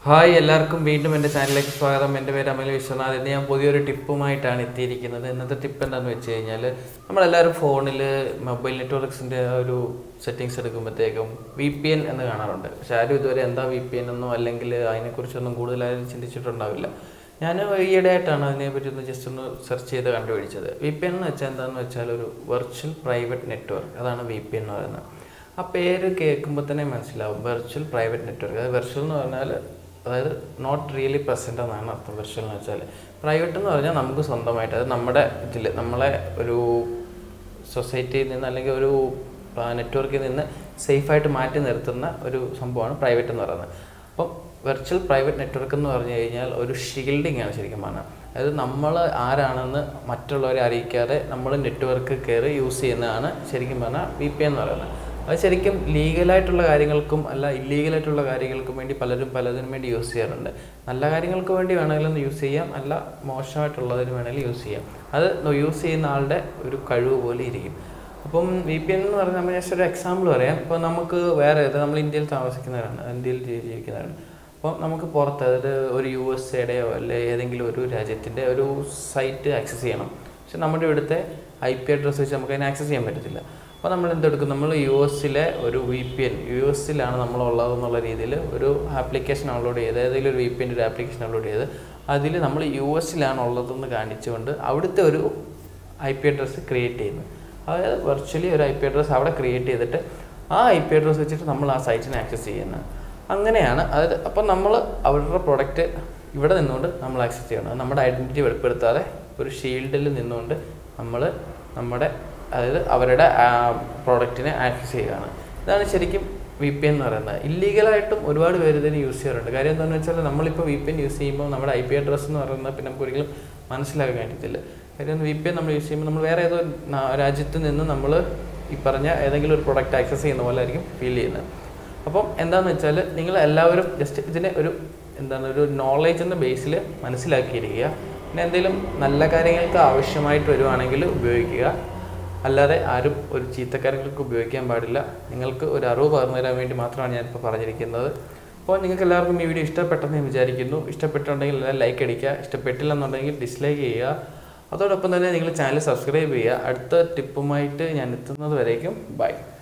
hi എല്ലാവർക്കും വീണ്ടും എൻ്റെ ചാനലിലേക്ക് സ്വാഗതം എൻ്റെ പേര് അമൽ വിശ്വനാഥ് ഇന്ന് ഞാൻ പുതിയൊരു ടിപ്പുമായിട്ടാണ് എത്തിയിരിക്കുന്നത് ഇന്നത്തെ ടിപ്പ് എന്താണെന്ന് വെച്ച് കഴിഞ്ഞാൽ നമ്മളെല്ലാവരും ഫോണിൽ മൊബൈൽ നെറ്റ്വർക്ക്സിൻ്റെ ഒരു സെറ്റിങ്സ് എടുക്കുമ്പോഴത്തേക്കും വി പി എൻ എന്ന് കാണാറുണ്ട് പക്ഷെ ആരും ഇതുവരെ എന്താ വി പി എൻ എന്നോ അല്ലെങ്കിൽ അതിനെക്കുറിച്ചൊന്നും കൂടുതലാരും ചിന്തിച്ചിട്ടുണ്ടാവില്ല ഞാൻ ഈയിടെ ആയിട്ടാണ് അതിനെപ്പറ്റി ഒന്ന് ജസ്റ്റ് ഒന്ന് സെർച്ച് ചെയ്ത് കണ്ടുപിടിച്ചത് വി പി എൻ എന്ന് വെച്ചാൽ എന്താണെന്ന് വെച്ചാൽ ഒരു വെർച്വൽ പ്രൈവറ്റ് നെറ്റ്വർക്ക് അതാണ് വി പി എൻ എന്ന് പറയുന്നത് ആ പേര് കേൾക്കുമ്പോൾ തന്നെ മനസ്സിലാവും വെർച്വൽ പ്രൈവറ്റ് നെറ്റ്വർക്ക് അത് വെർച്വൽ എന്ന് പറഞ്ഞാൽ അതായത് നോട്ട് റിയലി പ്രസൻ്റ് എന്നാണ് അർത്ഥം വെർച്വൽ എന്ന് വെച്ചാൽ പ്രൈവറ്റ് എന്ന് പറഞ്ഞാൽ നമുക്ക് സ്വന്തമായിട്ട് അത് നമ്മുടെ ഇതിൽ നമ്മളെ ഒരു സൊസൈറ്റിയിൽ നിന്ന് അല്ലെങ്കിൽ ഒരു നെറ്റ്വർക്കിൽ നിന്ന് സേഫായിട്ട് മാറ്റി നിർത്തുന്ന ഒരു സംഭവമാണ് പ്രൈവറ്റ് എന്ന് പറയുന്നത് അപ്പം വെർച്വൽ പ്രൈവറ്റ് നെറ്റ്വർക്ക് എന്ന് പറഞ്ഞു കഴിഞ്ഞാൽ ഒരു ഷീൽഡിംഗ് ആണ് ശരിക്കും പറഞ്ഞാൽ അതായത് നമ്മൾ ആരാണെന്ന് മറ്റുള്ളവരെ അറിയിക്കാതെ നമ്മൾ നെറ്റ്വർക്ക് കയറി യൂസ് ചെയ്യുന്നതാണ് ശരിക്കും പറഞ്ഞാൽ വി പി എന്ന് പറയുന്നത് അത് ശരിക്കും ലീഗലായിട്ടുള്ള കാര്യങ്ങൾക്കും അല്ല ഇല്ലീഗലായിട്ടുള്ള കാര്യങ്ങൾക്കും വേണ്ടി പലരും പലതിനും വേണ്ടി യൂസ് ചെയ്യാറുണ്ട് നല്ല കാര്യങ്ങൾക്ക് വേണ്ടി വേണമെങ്കിലും യൂസ് ചെയ്യാം അല്ല മോശമായിട്ടുള്ളതിന് വേണമെങ്കിലും യൂസ് ചെയ്യാം അത് യൂസ് ചെയ്യുന്ന ആളുടെ ഒരു കഴിവ് പോലെ ഇരിക്കും അപ്പം വി പി എൻ എന്ന് പറഞ്ഞാൽ നമ്മൾ ജസ്റ്റ് ഒരു എക്സാമ്പിൾ പറയാം ഇപ്പോൾ നമുക്ക് വേറെ ഇത് നമ്മൾ ഇന്ത്യയിൽ താമസിക്കുന്നവരാണ് ഇന്ത്യയിൽ ജീ- ജീവിക്കുന്നവരാണ് അപ്പോൾ നമുക്ക് പുറത്ത് അതായത് ഒരു യു എസ് എയുടെയോ അല്ലെ ഏതെങ്കിലും ഒരു രാജ്യത്തിൻ്റെ ഒരു സൈറ്റ് ആക്സസ് ചെയ്യണം പക്ഷെ നമ്മുടെ ഇവിടുത്തെ ഐ പി അഡ്രസ്സ് വെച്ച് നമുക്ക് അതിനെ ആക്സസ് ചെയ്യാൻ പറ്റത്തില്ല അപ്പോൾ നമ്മൾ എന്തെടുക്കും നമ്മൾ യു എസിലെ ഒരു വി പി എൻ യു എസിലാണ് നമ്മളുള്ളത് എന്നുള്ള രീതിയിൽ ഒരു ആപ്ലിക്കേഷൻ ഡൗൺലോഡ് ചെയ്ത് ഏതെങ്കിലും ഒരു വി പി എൻ്റെ ഒരു ആപ്ലിക്കേഷൻ ഡൗൺലോഡ് ചെയ്ത് അതിൽ നമ്മൾ യു എസിലാണ് ഉള്ളതെന്ന് കാണിച്ചുകൊണ്ട് അവിടുത്തെ ഒരു ഐ പി അഡ്രസ്സ് ക്രിയേറ്റ് ചെയ്യുന്നു അതായത് വെർച്വലി ഒരു ഐ പി അഡ്രസ്സ് അവിടെ ക്രിയേറ്റ് ചെയ്തിട്ട് ആ ഐ പി അഡ്രസ്സ് വെച്ചിട്ട് നമ്മൾ ആ സൈറ്റിനെ ആക്സസ് ചെയ്യുന്നത് അങ്ങനെയാണ് അതായത് അപ്പം നമ്മൾ അവരുടെ പ്രൊഡക്റ്റ് ഇവിടെ നിന്നുകൊണ്ട് നമ്മൾ ആക്സസ് ചെയ്യണം അത് നമ്മുടെ ഐഡൻറ്റിറ്റി വെളിപ്പെടുത്താതെ ഒരു ഷീൽഡിൽ നിന്നുകൊണ്ട് നമ്മൾ നമ്മുടെ അതായത് അവരുടെ പ്രോഡക്റ്റിനെ ആക്സസ് ചെയ്യുകയാണ് ഇതാണ് ശരിക്കും വി പി എൻ എന്ന് പറയുന്നത് ഇല്ലീഗലായിട്ടും ഒരുപാട് പേര് ഇതിന് യൂസ് ചെയ്യാറുണ്ട് കാര്യം എന്താണെന്ന് വെച്ചാൽ നമ്മളിപ്പോൾ വി പി എൻ യൂസ് ചെയ്യുമ്പോൾ നമ്മുടെ ഐ പി അഡ്രസ്സ് എന്ന് പറയുന്നത് പിന്നെ നമുക്ക് ഒരിക്കലും മനസ്സിലാക്കാൻ പറ്റത്തില്ല കാര്യം വി പി എൻ നമ്മൾ യൂസ് ചെയ്യുമ്പോൾ നമ്മൾ വേറെ ഏതോ നാ- രാജ്യത്ത് നിന്ന് നമ്മൾ ഈ പറഞ്ഞ ഏതെങ്കിലും ഒരു പ്രൊഡക്റ്റ് ആക്സസ് ചെയ്യുന്ന പോലെ ആയിരിക്കും ഫീൽ ചെയ്യുന്നത് അപ്പം എന്താണെന്ന് വെച്ചാൽ നിങ്ങൾ എല്ലാവരും ജസ്റ്റ് ഇതിനെ ഒരു എന്താണ് ഒരു നോളേജിൻ്റെ ബേസിൽ മനസ്സിലാക്കിയിരിക്കുക പിന്നെ എന്തെങ്കിലും നല്ല കാര്യങ്ങൾക്ക് ആവശ്യമായിട്ട് വരുവാണെങ്കിൽ ഉപയോഗിക്കുക അല്ലാതെ ആരും ഒരു ചീത്ത കാര്യങ്ങൾക്ക് ഉപയോഗിക്കാൻ പാടില്ല നിങ്ങൾക്ക് ഒരു അറിവ് പകർന്നു തരാൻ വേണ്ടി മാത്രമാണ് ഞാനിപ്പോൾ പറഞ്ഞിരിക്കുന്നത് അപ്പോൾ നിങ്ങൾക്ക് എല്ലാവർക്കും ഈ വീഡിയോ ഇഷ്ടപ്പെട്ടെന്ന് ഞാൻ വിചാരിക്കുന്നു ഇഷ്ടപ്പെട്ടുണ്ടെങ്കിൽ എല്ലാവരും ലൈക്ക് അടിക്കുക ഇഷ്ടപ്പെട്ടില്ലെന്നുണ്ടെങ്കിൽ ഡിസ്ലൈക്ക് ചെയ്യുക അതോടൊപ്പം തന്നെ നിങ്ങൾ ചാനൽ സബ്സ്ക്രൈബ് ചെയ്യുക അടുത്ത ടിപ്പുമായിട്ട് ഞാൻ എത്തുന്നത് വരേക്കും ബൈ